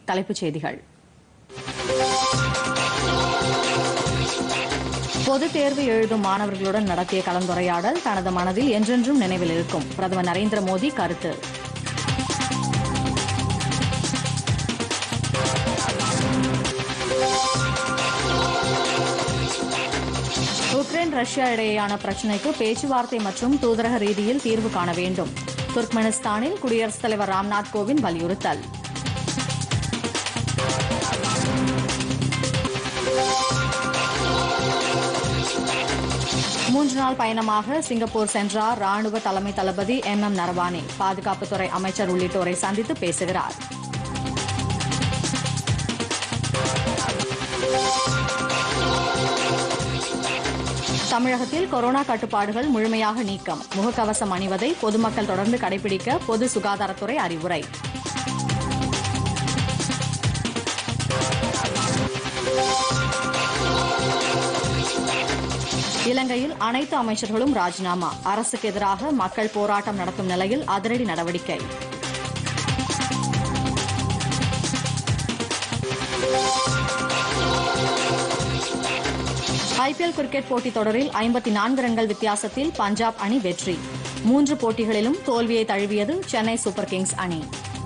தலைப்புச் செய்திகள் பொதுத் தேர்வு எழுதும் மாணவர்களுடன் நடத்திய கலந்துரையாடல் தனது மனதில் என்றென்றும் நினைவில் இருக்கும் பிரதமர் நரேந்திர மோடி கருத்து உக்ரைன் ரஷ்யா இடையேயான பிரச்சினைக்கு பேச்சுவார்த்தை மற்றும் தூதரக ரீதியில் தீர்வு காண வேண்டும் துர்க்மெனிஸ்தானில் குடியரசுத் தலைவர் ராம்நாத் கோவிந்த் வலியுறுத்தல் மூன்று நாள் பயணமாக சிங்கப்பூர் சென்றார் ராணுவ தலைமை தளபதி எம் எம் நரவானே பாதுகாப்புத்துறை அமைச்சர் உள்ளிட்டோரை சந்தித்து பேசுகிறார் தமிழகத்தில் கொரோனா கட்டுப்பாடுகள் முழுமையாக நீக்கம் முகக்கவசம் அணிவதை பொதுமக்கள் தொடர்ந்து கடைபிடிக்க பொது சுகாதாரத்துறை அறிவுரை இலங்கையில் அனைத்து அமைச்சர்களும் ராஜினாமா அரசுக்கு எதிராக மக்கள் போராட்டம் நடத்தும் நிலையில் அதிரடி நடவடிக்கை ஐபிஎல் கிரிக்கெட் போட்டித் தொடரில் ஐம்பத்தி நான்கு ரன்கள் வித்தியாசத்தில் பஞ்சாப் அணி வெற்றி மூன்று போட்டிகளிலும் தோல்வியை தழுவியது சென்னை சூப்பர் கிங்ஸ் அணி